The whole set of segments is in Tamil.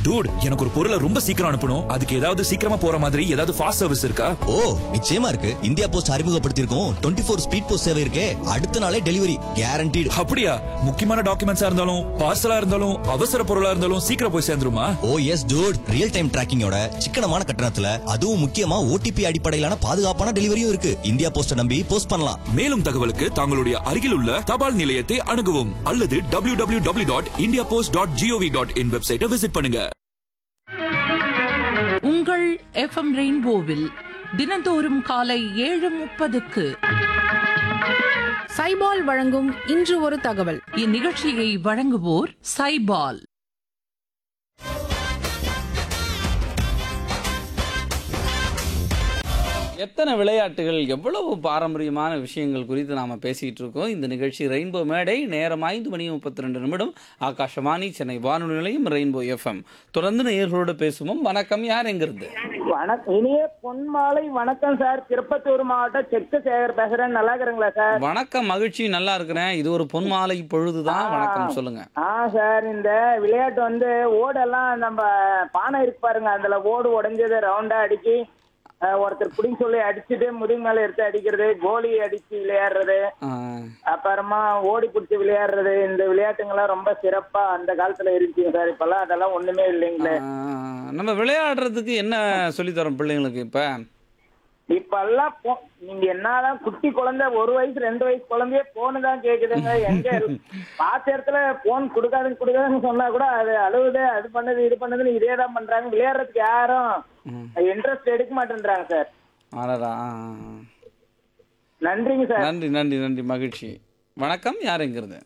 டூட் எனக்கு ஒரு பொருளை ரொம்ப சீக்கிரம் அனுப்பணும் அதுக்கு ஏதாவது சீக்கிரமா போற மாதிரி ஏதாவது ஃபாஸ்ட் சர்வீஸ் இருக்கா ஓ நிச்சயமா இருக்கு இந்தியா போஸ்ட் அறிமுகப்படுத்தியிருக்கோம் டுவெண்ட்டி ஃபோர் ஸ்பீட் போஸ்ட் சேவை இருக்கே அடுத்த நாளே டெலிவரி கேரண்டீடு அப்படியா முக்கியமான டாக்குமெண்ட்ஸா இருந்தாலும் பார்சலா இருந்தாலும் அவசர பொருளா இருந்தாலும் சீக்கிரம் போய் சேர்ந்துருமா oh yes dude real time டிராக்கிங்கோட சிக்கனமான கட்டணத்துல அதுவும் முக்கியமா ஓடிபி அடிப்படையிலான பாதுகாப்பான டெலிவரியும் இருக்கு இந்தியா போஸ்ட நம்பி போஸ்ட் பண்ணலாம் மேலும் தகவலுக்கு தங்களுடைய அருகில் உள்ள தபால் நிலையத்தை அணுகவும் அல்லது W W W dot India Post dot G O V dot in வெப்சைட்டை விசிட் பண்ணுங்க உங்கள் எஃப்எம் ரெயின்போவில் தினந்தோறும் காலை ஏழு முப்பதுக்கு சைபால் வழங்கும் இன்று ஒரு தகவல் இந்நிகழ்ச்சியை வழங்குவோர் சைபால் எத்தனை விளையாட்டுகள் எவ்வளவு பாரம்பரியமான விஷயங்கள் குறித்து நாம் பேசிகிட்டு இருக்கோம் இந்த நிகழ்ச்சி ரெயின்போ மேடை நேரம் ஐந்து மணி முப்பத்தி ரெண்டு நிமிடம் ஆகாஷவாணி சென்னை வானொலி நிலையம் ரெயின்போ எஃப்எம் தொடர்ந்து நேயர்களோடு பேசுவோம் வணக்கம் யார் எங்கிருந்து வணக்கம் இனிய பொன்மாலை வணக்கம் சார் திருப்பத்தூர் மாவட்டம் செக்கு சேகர் பேசுறேன் நல்லா இருக்கிறீங்களா சார் வணக்கம் மகிழ்ச்சி நல்லா இருக்கிறேன் இது ஒரு பொன்மாலை பொழுதுதான் வணக்கம் சொல்லுங்க ஆ சார் இந்த விளையாட்டு வந்து ஓடெல்லாம் நம்ம பானை இருக்கு பாருங்க அதுல ஓடு உடைஞ்சது ரவுண்டா அடிச்சு அஹ், ஒருத்தர் பிடிங்க சொல்லி அடிச்சுட்டு முதுகு மேல எடுத்து அடிக்கிறது கோலி அடிச்சு விளையாடுறது ஆ, அப்புறமா ஓடி பிடிச்சி விளையாடுறது இந்த விளையாட்டுங்கெல்லாம் ரொம்ப சிறப்பா அந்த காலத்துல இருந்துச்சுங்க சார் இப்பெல்லாம் அதெல்லாம் ஒண்ணுமே இல்லைங்களே ஆ, நம்ம விளையாடுறதுக்கு என்ன சொல்லித்தரோம் பிள்ளைங்களுக்கு இப்போ இப்பெல்லாம் போ- நீங்க என்னதான் குட்டி குழந்தை ஒரு வயசு ரெண்டு வயசு குழந்தையே போனு தான் கேக்குதுங்க எங்க பார்த்த இடத்துல போன் கொடுக்காதுன்னு கொடுக்காதுன்னு சொன்னா கூட அது அழுவுது அது பண்ணுது இது பண்ணுதுன்னு இதே தான் பண்றாங்க விளையாடுறதுக்கு யாரும் இன்ட்ரெஸ்ட் எடுக்க மாட்டேன்றாங்க சார் அடடா ஆ, ஆ, ஆ. நன்றிங்க சார் நன்றி நன்றி நன்றி மகிழ்ச்சி வணக்கம் யார் எங்கிருந்து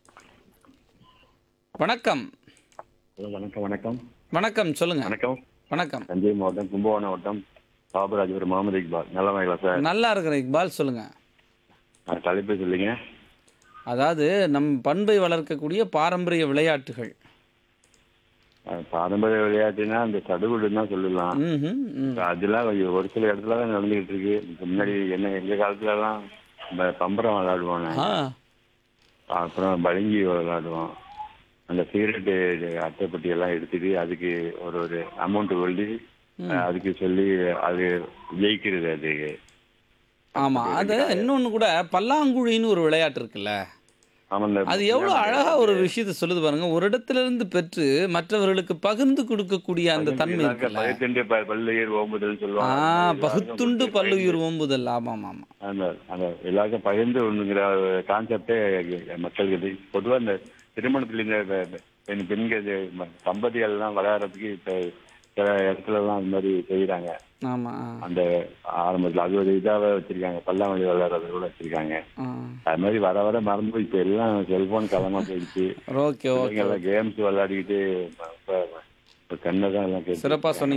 வணக்கம் ஹலோ வணக்கம் வணக்கம் வணக்கம் சொல்லுங்க வணக்கம் வணக்கம் தஞ்சை மாவட்டம் கும்பகோணம் வட்டம் பாபராஜபுரம் முகமது இக்பால் நல்லவாங்களா சார் நல்லா இருக்கிற இக்பால் சொல்லுங்க நான் தலைப்பு சொல்லுங்க அதாவது நம் பண்பை வளர்க்கக்கூடிய பாரம்பரிய விளையாட்டுகள் அஹ் பாரம்பரிய விளையாட்டுனா அந்த சடுகுடு தான் சொல்லலாம் ம்ஹும், ம். அதெல்லாம் கொஞ்சம் ஒரு சில இடத்துல தான் நடந்துகிட்டு இருக்கு இதுக்கு முன்னாடி என்ன எங்க காலத்துல எல்லாம் இந்த பம்பரம் விளையாடுவோம் ஆ அப்புறம் பளிங்கி விளையாடுவோம் அந்த சிகரெட்டு அட்டைப்பட்டி எல்லாம் எடுத்துட்டு அதுக்கு ஒரு ஒரு அமௌண்ட் கொண்டு அதுக்கு சொல்லி அது ஜெயிக்கிறது அது ஆமா அது இன்னொன்னு கூட பல்லாங்குழின்னு ஒரு விளையாட்டு இருக்குல்ல ஆமா, இந்த அது எவ்வளவு அழகா ஒரு விஷயத்த சொல்லுது பாருங்க ஒரு இடத்துல இருந்து பெற்று மற்றவர்களுக்கு பகிர்ந்து கொடுக்கக்கூடிய அந்த தன்மை எல்லாருக்கும் இருக்குல்ல பகுத்துண்டு ப- பல்லுயிர் ஓம்புதல் ஆ சொல்லுவாங்க அந்த மாதிரி பகுத்துண்டு எல்லாருக்கும் பல்லுயிர் ஓம்புதல் ஆமாம் ஆமா அந்த அந்த எல்லாருக்கும் பகிர்ந்து ஒண்ணுங்கிற கான்செப்டே மக்களுக்கு இது. பொதுவா இந்த திருமணத்துல இந்த பெ- பெ- பெண் பெண்கள் இது ம- தம்பதிகள் எல்லாம் விளையாடுறதுக்கு இப்ப சில இடத்துல எல்லாம் அந்த மாதிரி செய்யறாங்க ஆமா ஆ, அந்த ஆரம்பத்துல அது ஒரு இதாவே வச்சிருக்காங்க பல்லாங்குழி விளையாடுறது கூட வச்சிருக்காங்க ஆ. அது மாதிரி வர வர மறந்து போய் இப்ப எல்லாம் செல்போன் காலமா போயிடுச்சு ஓகே ஓகே கேம்ஸ் விளையாடிக்கிட்டு இப்ப- இப்ப கண்ணை தான் எல்லாம் கேட்டு சிறப்பா சொன்னீங்க